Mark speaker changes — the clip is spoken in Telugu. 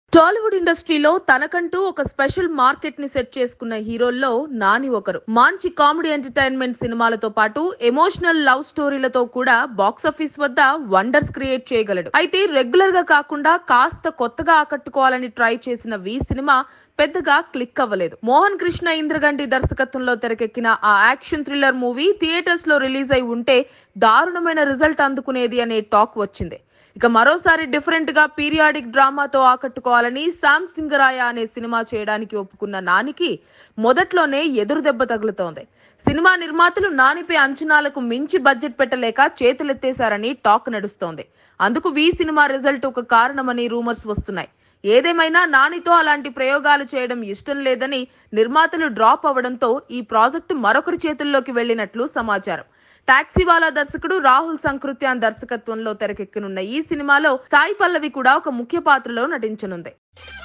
Speaker 1: టాలీవుడ్ ఇండస్ట్రీలో తనకంటూ ఒక స్పెషల్ మార్కెట్ ని సెట్ చేసుకున్న హీరోల్లో నాని ఒకరు మంచి కామెడీ ఎంటర్టైన్మెంట్ సినిమాలతో పాటు ఎమోషనల్ లవ్ స్టోరీలతో కూడా బాక్సాఫీస్ వద్ద వండర్స్ క్రియేట్ చేయగలడు అయితే రెగ్యులర్ గా కాకుండా కాస్త కొత్తగా ఆకట్టుకోవాలని ట్రై చేసిన వి సినిమా పెద్దగా క్లిక్ అవ్వలేదు మోహన్ కృష్ణ ఇంద్రగంటి దర్శకత్వంలో తెరకెక్కిన ఆ యాక్షన్ థ్రిల్లర్ మూవీ థియేటర్స్ లో రిలీజ్ అయి ఉంటే దారుణమైన రిజల్ట్ అందుకునేది అనే టాక్ వచ్చింది ఇక మరోసారి డిఫరెంట్ గా పీరియాడిక్ డ్రామాతో ఆకట్టుకోవాలని శామ్ సింగరాయ అనే సినిమా చేయడానికి ఒప్పుకున్న నానికి మొదట్లోనే ఎదురు దెబ్బ తగులుతోంది సినిమా నిర్మాతలు నానిపై అంచనాలకు మించి బడ్జెట్ పెట్టలేక చేతులెత్తేశారని టాక్ నడుస్తోంది అందుకు వి సినిమా రిజల్ట్ ఒక కారణమని రూమర్స్ వస్తున్నాయి ఏదేమైనా నానితో అలాంటి ప్రయోగాలు చేయడం ఇష్టం లేదని నిర్మాతలు డ్రాప్ అవ్వడంతో ఈ ప్రాజెక్టు మరొకరి చేతుల్లోకి వెళ్లినట్లు సమాచారం టాక్సీవాలా దర్శకుడు రాహుల్ సంకృత్యాన్ దర్శకత్వంలో తెరకెక్కనున్న ఈ సినిమాలో సాయి పల్లవి కూడా ఒక ముఖ్య పాత్రలో నటించనుంది